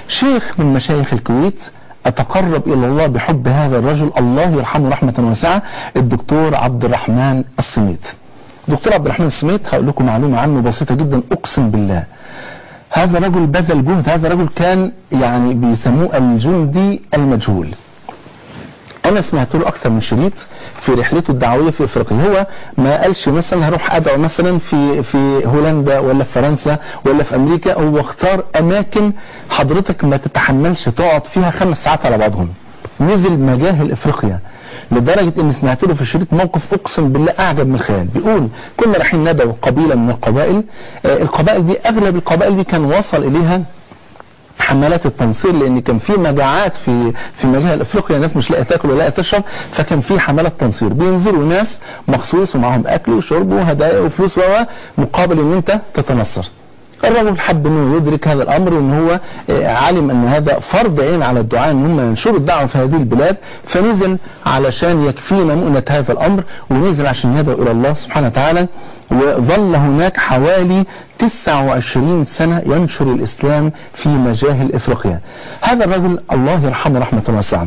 شيخ من مشايخ الكويت اتقرب الى الله بحب هذا الرجل الله يرحمه رحمة واسعة الدكتور عبد الرحمن السميت دكتور عبد الرحمن السميت هقول لكم معلومة عنه بسيطة جدا اقسم بالله هذا رجل بذل جهد هذا رجل كان يعني بيسموه الجندي المجهول انا سمعت له اكثر من شريط في رحلته الدعويه في افريقيا هو ما قالش مثلا هروح ادعو مثلا في في هولندا ولا في فرنسا ولا في امريكا هو اختار اماكن حضرتك ما تتحملش تقعد فيها خمس ساعات على بعضهم نزل مجاهل افريقيا لدرجة ان سمعت له في الشريط موقف اقسم بالله اعجب من الخيال بيقول كنا رايحين ندعو قبيلة من القبائل آه القبائل دي اغلب القبائل دي كان وصل اليها حملات التنصير لان كان في مجاعات في في مجال افريقيا ناس مش لاقيه تاكل ولا لاقيه تشرب فكان في حملات تنصير بينزلوا ناس مخصوص ومعاهم اكل وشرب وهدايا وفلوس مقابل ان انت تتنصر الرجل حب انه يدرك هذا الامر وان هو علم ان هذا فرض عين على الدعاء ان هم ينشروا الدعوه في هذه البلاد فنزل علشان يكفينا مؤنة هذا الامر ونزل عشان يدعو الى الله سبحانه وتعالى وظل هناك حوالي 29 سنة ينشر الاسلام في مجاهل افريقيا هذا الرجل الله يرحمه رحمة واسعة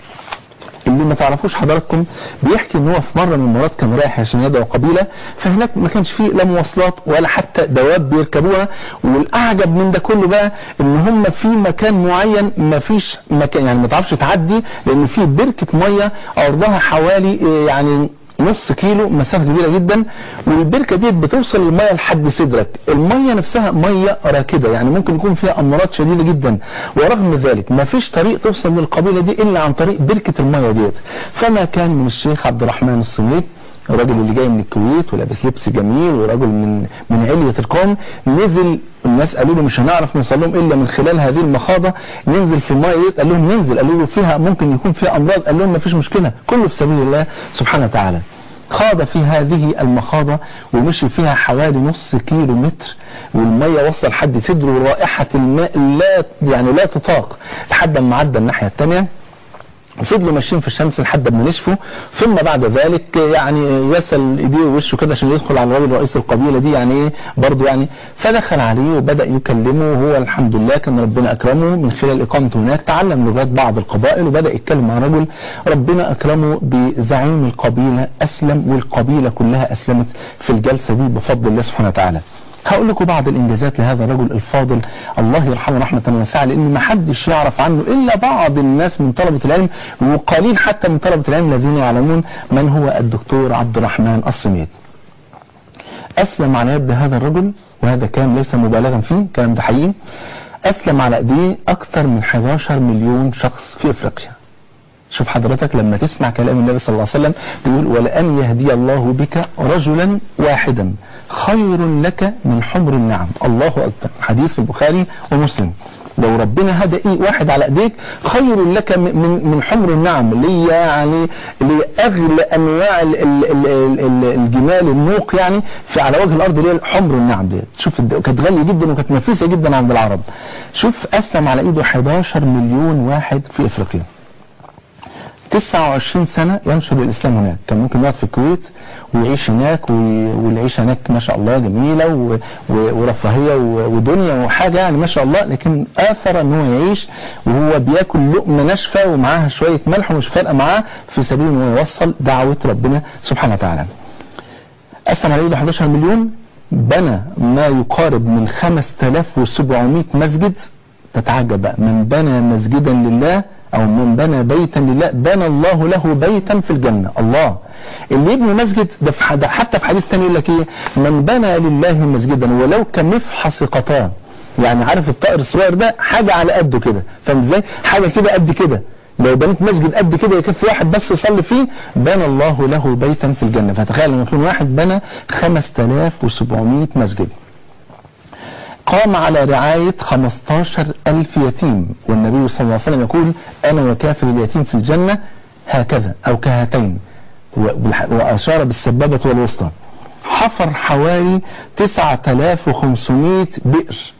اللي ما تعرفوش حضراتكم بيحكي ان هو في مره من المرات كان رايح عشان يدعو قبيله فهناك ما كانش فيه لا مواصلات ولا حتى دواب بيركبوها والاعجب من ده كله بقى ان هم في مكان معين ما فيش مكان يعني ما تعرفش تعدي لان في بركه ميه عرضها حوالي يعني نص كيلو مسافة كبيرة جدا والبركة ديت بتوصل المية لحد صدرك المية نفسها مية راكدة يعني ممكن يكون فيها أمراض شديدة جدا ورغم ذلك ما فيش طريق توصل للقبيلة دي إلا عن طريق بركة المية ديت فما كان من الشيخ عبد الرحمن الصميت الراجل اللي جاي من الكويت ولابس لبس جميل ورجل من من علية القوم نزل الناس قالوا له مش هنعرف نوصل لهم الا من خلال هذه المخاضة ننزل في الماء قال لهم ننزل قالوا له فيها ممكن يكون فيها امراض قال لهم ما فيش مشكلة كله في سبيل الله سبحانه وتعالى خاض في هذه المخاضة ومشي فيها حوالي نص كيلو متر والمية وصل لحد صدره ورائحة الماء لا يعني لا تطاق لحد ما عدى الناحية الثانية وفضلوا ماشيين في الشمس لحد ما نشفوا ثم بعد ذلك يعني يسل ايديه ووشه كده عشان يدخل على الراجل رئيس القبيله دي يعني ايه برضه يعني فدخل عليه وبدا يكلمه وهو الحمد لله كان ربنا اكرمه من خلال اقامته هناك تعلم لغات بعض القبائل وبدا يتكلم مع رجل ربنا اكرمه بزعيم القبيله اسلم والقبيله كلها اسلمت في الجلسه دي بفضل الله سبحانه وتعالى هقول لكم بعض الانجازات لهذا الرجل الفاضل الله يرحمه رحمة واسعة لان ما حدش يعرف عنه الا بعض الناس من طلبة العلم وقليل حتى من طلبة العلم الذين يعلمون من هو الدكتور عبد الرحمن الصميت اسلم على يد هذا الرجل وهذا كان ليس مبالغا فيه كلام ده حقيقي اسلم على ايديه اكثر من 11 مليون شخص في افريقيا شوف حضرتك لما تسمع كلام النبي صلى الله عليه وسلم بيقول ولأن يهدي الله بك رجلا واحدا خير لك من حمر النعم الله أكبر حديث في البخاري ومسلم لو ربنا هدى ايه واحد على ايديك خير لك من من حمر النعم اللي هي يعني اللي هي اغلى انواع ال ال ال ال الجمال النوق يعني في على وجه الارض اللي هي حمر النعم دي شوف كانت غاليه جدا وكانت نفيسه جدا عند العرب شوف اسلم على ايده 11 مليون واحد في افريقيا 29 سنة ينشر الإسلام هناك كان ممكن يقعد في الكويت ويعيش هناك والعيشة هناك ما شاء الله جميلة ورفاهية ودنيا وحاجة يعني ما شاء الله لكن آثر أن هو يعيش وهو بياكل لقمة ناشفة ومعاها شوية ملح ومش فارقة معاه في سبيل أنه يوصل دعوة ربنا سبحانه وتعالى أسلم عليه 11 مليون بنى ما يقارب من 5700 مسجد تتعجب بقى من بنى مسجدا لله او من بنى بيتا لله بنى الله له بيتا في الجنة الله اللي يبني مسجد ده, في ده حتى في حديث تاني يقول لك ايه من بنى لله مسجدا ولو كمفحص قطان يعني عارف الطائر الصغير ده حاجة على قده كده فاهم ازاي حاجة كده قد كده لو بنيت مسجد قد كده يكفي واحد بس يصلي فيه بنى الله له بيتا في الجنة فتخيل لما يكون واحد بنى 5700 مسجد قام على رعاية 15 ألف يتيم والنبي صلى الله عليه وسلم يقول أنا وكافر اليتيم في الجنة هكذا أو كهاتين وأشار بالسبابة والوسطى حفر حوالي 9500 بئر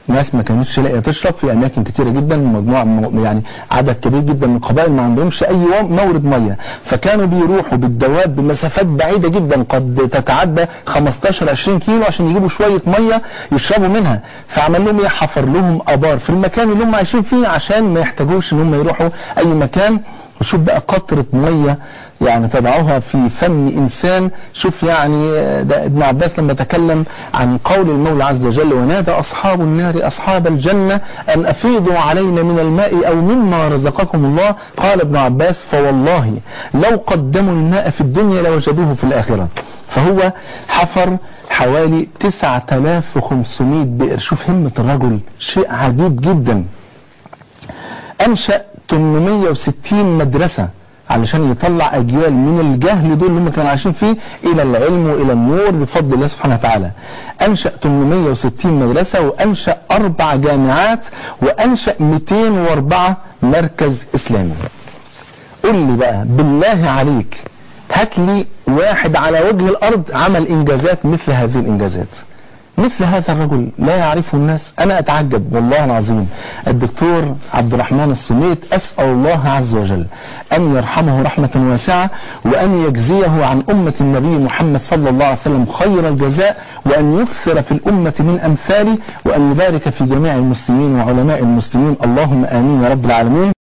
ناس ما كانتش لاقيه تشرب في اماكن كتيره جدا مجموعه م- يعني عدد كبير جدا من القبائل ما عندهمش اي و- مورد ميه فكانوا بيروحوا بالدواب بمسافات بعيده جدا قد تتعدى 15 20 كيلو عشان يجيبوا شويه ميه يشربوا منها فعمل لهم ايه حفر لهم ابار في المكان اللي هم عايشين فيه عشان ما يحتاجوش ان هم يروحوا اي مكان وشوف بقى قطرة مية يعني تضعها في فم إنسان شوف يعني ده ابن عباس لما تكلم عن قول المولى عز وجل ونادى أصحاب النار أصحاب الجنة أن أفيضوا علينا من الماء أو مما رزقكم الله قال ابن عباس فوالله لو قدموا الماء في الدنيا لوجدوه في الآخرة فهو حفر حوالي 9500 بئر شوف همة الرجل شيء عجيب جدا انشأ 860 مدرسة علشان يطلع اجيال من الجهل دول اللي هم كانوا عايشين فيه الى العلم والى النور بفضل الله سبحانه وتعالى انشأ 860 مدرسة وانشأ اربع جامعات وانشأ 204 مركز اسلامي قل لي بقى بالله عليك هات لي واحد على وجه الارض عمل انجازات مثل هذه الانجازات مثل هذا الرجل لا يعرفه الناس انا اتعجب والله العظيم الدكتور عبد الرحمن الصميت اسال الله عز وجل ان يرحمه رحمه واسعه وان يجزيه عن امه النبي محمد صلى الله عليه وسلم خير الجزاء وان يكثر في الامه من امثاله وان يبارك في جميع المسلمين وعلماء المسلمين اللهم امين يا رب العالمين